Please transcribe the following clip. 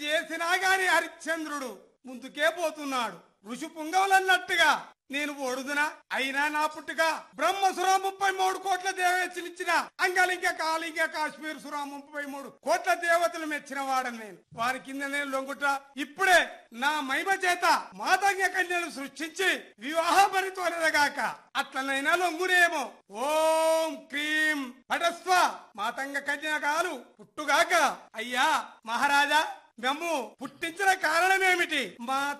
చేసినా గాని హరిశ్చంద్రుడు ముందుకే పోతున్నాడు ఋషి పుంగవులన్నట్టుగా నేను ఓడుదునా అయినా నా పుట్టుక బ్రహ్మసురా ముప్పై మూడు కోట్ల దేవతలిచ్చిన అంగలింక కాలింక కాశ్మీర్ సురా ముప్పై మూడు కోట్ల దేవతలు మెచ్చిన వాడని నేను వారి కింద నేను లొంగుట ఇప్పుడే నా మహిమ చేత మాతంగ కన్యను సృష్టించి వివాహ పరితోలగాక అట్లనైనా లొంగునేమో ఓం క్రీం పటస్వ మాతంగ కన్యకాలు పుట్టుగాక అయ్యా మహారాజా మేము పుట్టించిన కారణమేమిటి మా